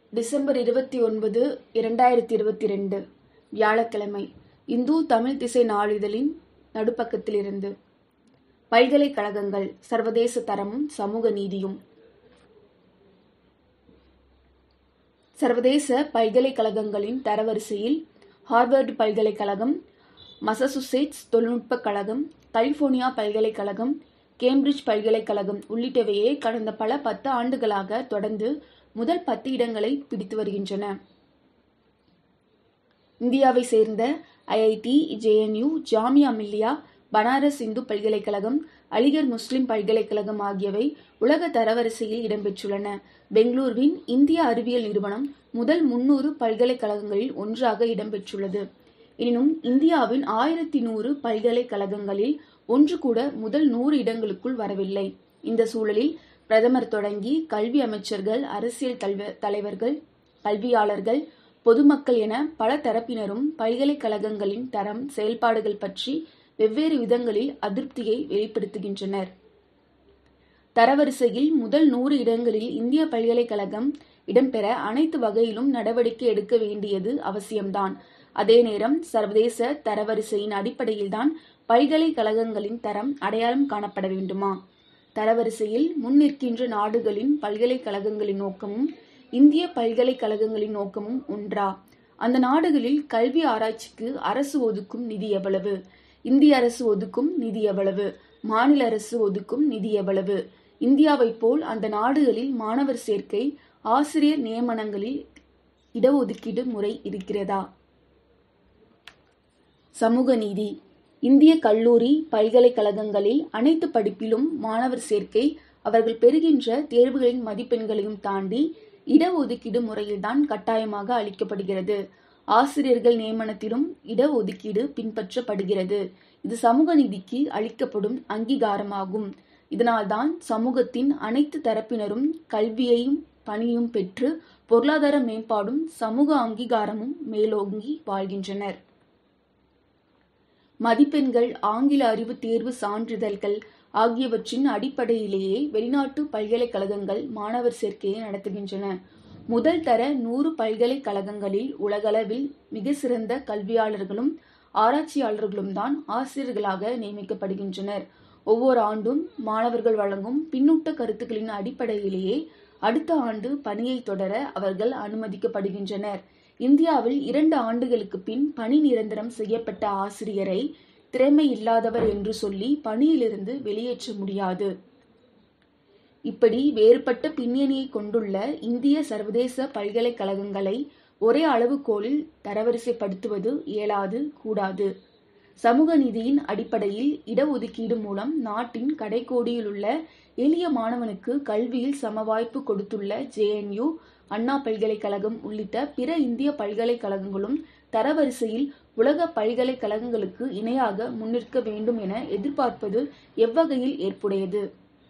December இருபத்தி ஒன்பது இரண்டாயிரத்தி இருபத்தி ரெண்டு வியாழக்கிழமை இந்து தமிழ் திசை நாளிதழின் நடுப்பக்கத்திலிருந்து பல்கலைக்கழகங்கள் சர்வதேச தரமும் சமூக நீதியும் சர்வதேச பல்கலைக்கழகங்களின் தரவரிசையில் ஹார்வர்டு பல்கலைக்கழகம் மசசுசெட்ஸ் தொழில்நுட்பக் கழகம் கலிபோர்னியா பல்கலைக்கழகம் கேம்பிரிட்ஜ் பல்கலைக்கழகம் உள்ளிட்டவையே கடந்த பல பத்து ஆண்டுகளாக தொடர்ந்து முதல் பத்து இடங்களை பிடித்து வருகின்றன இந்தியாவை சேர்ந்த ஐஐடி ஜேஎன்யூ ஜாமியா மில்லியா பனாரஸ் இந்து பல்கலைக்கழகம் அலிகர் முஸ்லிம் பல்கலைக்கழகம் ஆகியவை உலக தரவரிசையில் இடம்பெற்றுள்ளன பெங்களூருவின் இந்திய அறிவியல் நிறுவனம் முதல் முன்னூறு பல்கலைக்கழகங்களில் ஒன்றாக இடம்பெற்றுள்ளது எனினும் இந்தியாவின் ஆயிரத்தி நூறு பல்கலைக்கழகங்களில் ஒன்று கூட முதல் நூறு இடங்களுக்குள் வரவில்லை இந்த சூழலில் பிரதமர் தொடங்கி கல்வி அமைச்சர்கள் அரசியல் கல்வி தலைவர்கள் கல்வியாளர்கள் பொதுமக்கள் என பல தரப்பினரும் பல்கலைக்கழகங்களின் தரம் செயல்பாடுகள் பற்றி வெவ்வேறு விதங்களில் அதிருப்தியை வெளிப்படுத்துகின்றனர் தரவரிசையில் முதல் நூறு இடங்களில் இந்திய பல்கலைக்கழகம் இடம்பெற அனைத்து வகையிலும் நடவடிக்கை எடுக்க வேண்டியது அவசியம்தான் அதே நேரம் சர்வதேச தரவரிசையின் அடிப்படையில்தான் பல்கலைக்கழகங்களின் தரம் அடையாளம் காணப்பட வேண்டுமா தரவரிசையில் முன்னிற்கின்ற நாடுகளின் பல்கலைக்கழகங்களின் நோக்கமும் இந்திய பல்கலைக்கழகங்களின் நோக்கமும் ஒன்றா அந்த நாடுகளில் கல்வி ஆராய்ச்சிக்கு அரசு ஒதுக்கும் நிதி எவ்வளவு இந்திய அரசு ஒதுக்கும் நிதி எவ்வளவு மாநில அரசு ஒதுக்கும் நிதி எவ்வளவு இந்தியாவைப் போல் அந்த நாடுகளில் மாணவர் சேர்க்கை ஆசிரியர் நியமனங்களில் இடஒதுக்கீடு முறை இருக்கிறதா சமூக நீதி இந்திய கல்லூரி பல்கலைக்கழகங்களில் அனைத்து படிப்பிலும் மாணவர் சேர்க்கை அவர்கள் பெறுகின்ற தேர்வுகளின் மதிப்பெண்களையும் தாண்டி இடஒதுக்கீடு முறையில்தான் கட்டாயமாக அளிக்கப்படுகிறது ஆசிரியர்கள் நியமனத்திலும் இடஒதுக்கீடு பின்பற்றப்படுகிறது இது சமூக நீதிக்கு அளிக்கப்படும் அங்கீகாரமாகும் இதனால்தான் சமூகத்தின் அனைத்து தரப்பினரும் கல்வியையும் பணியும் பெற்று பொருளாதார மேம்பாடும் சமூக அங்கீகாரமும் மேலோங்கி வாழ்கின்றனர் மதிப்பெண்கள் ஆங்கில அறிவு தேர்வு சான்றிதழ்கள் ஆகியவற்றின் அடிப்படையிலேயே வெளிநாட்டு பல்கலைக்கழகங்கள் மாணவர் சேர்க்கையை நடத்துகின்றன முதல் தர நூறு பல்கலைக்கழகங்களில் உலகளவில் மிக சிறந்த கல்வியாளர்களும் ஆராய்ச்சியாளர்களும் தான் ஆசிரியர்களாக நியமிக்கப்படுகின்றனர் ஒவ்வொரு ஆண்டும் மாணவர்கள் வழங்கும் பின்னூட்ட கருத்துக்களின் அடிப்படையிலேயே அடுத்த ஆண்டு பணியை தொடர அவர்கள் அனுமதிக்கப்படுகின்றனர் இந்தியாவில் இரண்டு ஆண்டுகளுக்கு பின் பணி நிரந்தரம் செய்யப்பட்ட ஆசிரியரை திறமை இல்லாதவர் என்று சொல்லி பணியிலிருந்து வெளியேற்ற முடியாது இப்படி வேறுபட்ட பின்னணியை கொண்டுள்ள இந்திய சர்வதேச பல்கலைக்கழகங்களை ஒரே அளவுகோலில் தரவரிசைப்படுத்துவது இயலாது கூடாது சமூக நீதியின் அடிப்படையில் இடஒதுக்கீடு மூலம் நாட்டின் கடைக்கோடியில் உள்ள எளிய மாணவனுக்கு கல்வியில் சமவாய்ப்பு கொடுத்துள்ள ஜேஎன்யூ அண்ணா பல்கலைக்கழகம் உள்ளிட்ட பிற இந்திய பல்கலைக்கழகங்களும் தரவரிசையில் உலக பல்கலைக்கழகங்களுக்கு இணையாக முன்னிற்க வேண்டும் என எதிர்பார்ப்பது எவ்வகையில் ஏற்புடையது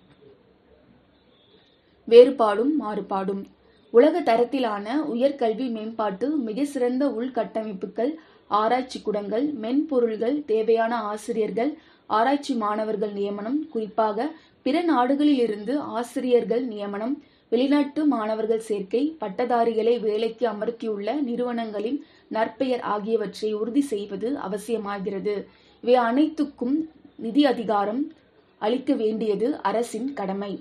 வேறுபாடும் மாறுபாடும் உலக தரத்திலான உயர்கல்வி மேம்பாட்டு மிக சிறந்த உள்கட்டமைப்புகள் ஆராய்ச்சி கூடங்கள் மென்பொருள்கள் தேவையான ஆசிரியர்கள் ஆராய்ச்சி மாணவர்கள் நியமனம் குறிப்பாக பிற நாடுகளில் இருந்து ஆசிரியர்கள் நியமனம் வெளிநாட்டு மாணவர்கள் சேர்க்கை பட்டதாரிகளை வேலைக்கு அமர்த்தியுள்ள நிறுவனங்களின் நற்பெயர் ஆகியவற்றை உறுதி செய்வது அவசியமாகிறது இவை அனைத்துக்கும் நிதி அதிகாரம் அளிக்க வேண்டியது அரசின் கடமை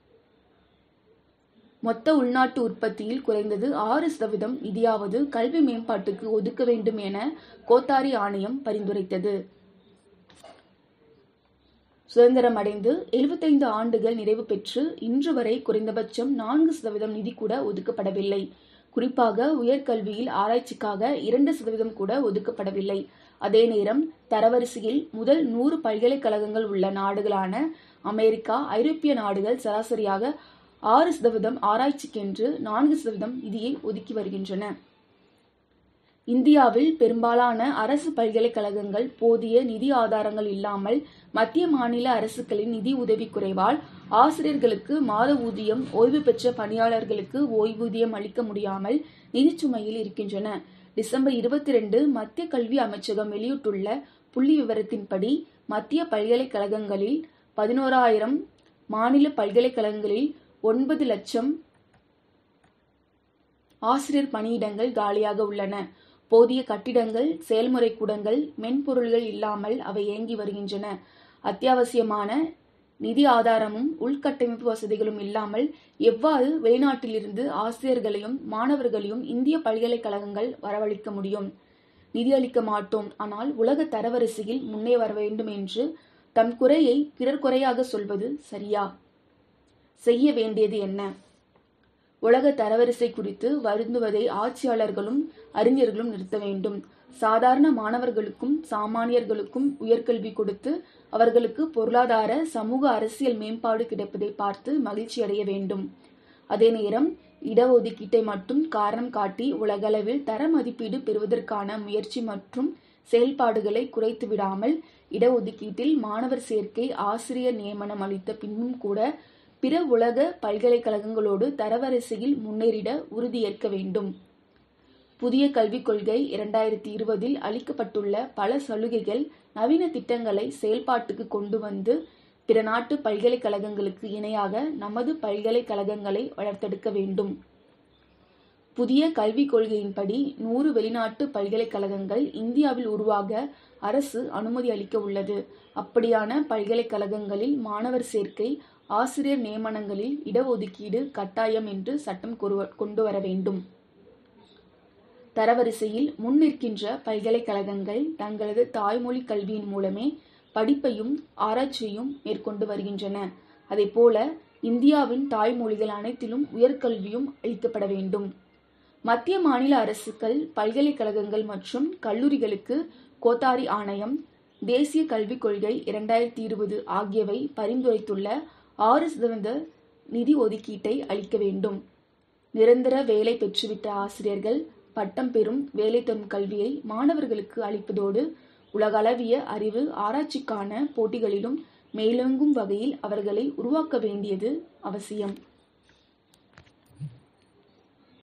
மொத்த உள்நாட்டு உற்பத்தியில் குறைந்தது ஆறு சதவீதம் நிதியாவது கல்வி மேம்பாட்டுக்கு ஒதுக்க வேண்டும் என கோத்தாரி ஆணையம் பரிந்துரைத்தது சுதந்திரம் அடைந்து எழுபத்தைந்து ஆண்டுகள் நிறைவு பெற்று இன்று வரை குறைந்தபட்சம் நான்கு சதவீதம் நிதி கூட ஒதுக்கப்படவில்லை குறிப்பாக உயர்கல்வியில் ஆராய்ச்சிக்காக இரண்டு சதவீதம் கூட ஒதுக்கப்படவில்லை அதே நேரம் தரவரிசையில் முதல் நூறு பல்கலைக்கழகங்கள் உள்ள நாடுகளான அமெரிக்கா ஐரோப்பிய நாடுகள் சராசரியாக ஆறு சதவீதம் ஆராய்ச்சிக்கென்று நான்கு சதவீதம் நிதியை ஒதுக்கி வருகின்றன இந்தியாவில் பெரும்பாலான அரசு பல்கலைக்கழகங்கள் போதிய நிதி ஆதாரங்கள் இல்லாமல் மத்திய மாநில அரசுகளின் நிதி உதவி குறைவால் ஆசிரியர்களுக்கு மாத ஊதியம் ஓய்வு பெற்ற பணியாளர்களுக்கு ஓய்வூதியம் அளிக்க முடியாமல் நிதிச்சுமையில் இருக்கின்றன டிசம்பர் இருபத்தி ரெண்டு மத்திய கல்வி அமைச்சகம் வெளியிட்டுள்ள புள்ளி விவரத்தின்படி மத்திய பல்கலைக்கழகங்களில் பதினோராயிரம் மாநில பல்கலைக்கழகங்களில் ஒன்பது லட்சம் ஆசிரியர் பணியிடங்கள் காலியாக உள்ளன போதிய கட்டிடங்கள் செயல்முறை கூடங்கள் மென்பொருள்கள் இல்லாமல் அவை இயங்கி வருகின்றன அத்தியாவசியமான நிதி ஆதாரமும் உள்கட்டமைப்பு வசதிகளும் இல்லாமல் எவ்வாறு வெளிநாட்டிலிருந்து ஆசிரியர்களையும் மாணவர்களையும் இந்திய பல்கலைக்கழகங்கள் வரவழைக்க முடியும் நிதியளிக்க மாட்டோம் ஆனால் உலக தரவரிசையில் முன்னே வர வேண்டும் என்று தம் குறையை பிறர் குறையாக சொல்வது சரியா செய்ய வேண்டியது என்ன உலக தரவரிசை குறித்து வருந்துவதை ஆட்சியாளர்களும் அறிஞர்களும் நிறுத்த வேண்டும் சாதாரண மாணவர்களுக்கும் சாமானியர்களுக்கும் உயர்கல்வி கொடுத்து அவர்களுக்கு பொருளாதார சமூக அரசியல் மேம்பாடு கிடைப்பதை பார்த்து மகிழ்ச்சி அடைய வேண்டும் அதே நேரம் இடஒதுக்கீட்டை மட்டும் காரணம் காட்டி உலகளவில் தர மதிப்பீடு பெறுவதற்கான முயற்சி மற்றும் செயல்பாடுகளை குறைத்து விடாமல் இடஒதுக்கீட்டில் மாணவர் சேர்க்கை ஆசிரியர் நியமனம் அளித்த பின்னும் கூட பிற உலக பல்கலைக்கழகங்களோடு தரவரிசையில் முன்னேறிட உறுதியேற்க வேண்டும் புதிய கல்விக் கொள்கை இரண்டாயிரத்தி இருபதில் அளிக்கப்பட்டுள்ள பல சலுகைகள் நவீன திட்டங்களை செயல்பாட்டுக்கு கொண்டு வந்து பிற நாட்டு பல்கலைக்கழகங்களுக்கு இணையாக நமது பல்கலைக்கழகங்களை வளர்த்தெடுக்க வேண்டும் புதிய கல்விக் கொள்கையின்படி நூறு வெளிநாட்டு பல்கலைக்கழகங்கள் இந்தியாவில் உருவாக அரசு அனுமதி அளிக்க உள்ளது அப்படியான பல்கலைக்கழகங்களில் மாணவர் சேர்க்கை ஆசிரியர் நியமனங்களில் இடஒதுக்கீடு கட்டாயம் என்று சட்டம் கொண்டு வர வேண்டும் தரவரிசையில் முன்னிற்கின்ற பல்கலைக்கழகங்கள் தங்களது தாய்மொழி கல்வியின் மூலமே படிப்பையும் ஆராய்ச்சியையும் மேற்கொண்டு வருகின்றன அதேபோல இந்தியாவின் தாய்மொழிகள் அனைத்திலும் உயர்கல்வியும் அளிக்கப்பட வேண்டும் மத்திய மாநில அரசுகள் பல்கலைக்கழகங்கள் மற்றும் கல்லூரிகளுக்கு கோத்தாரி ஆணையம் தேசிய கல்விக் கொள்கை இரண்டாயிரத்தி இருபது ஆகியவை பரிந்துரைத்துள்ள ஆறு சதவீத நிதி ஒதுக்கீட்டை அளிக்க வேண்டும் நிரந்தர வேலை பெற்றுவிட்ட ஆசிரியர்கள் பட்டம் பெறும் வேலை தரும் கல்வியை மாணவர்களுக்கு அளிப்பதோடு உலகளவிய அறிவு ஆராய்ச்சிக்கான போட்டிகளிலும் மேலோங்கும் வகையில் அவர்களை உருவாக்க வேண்டியது அவசியம்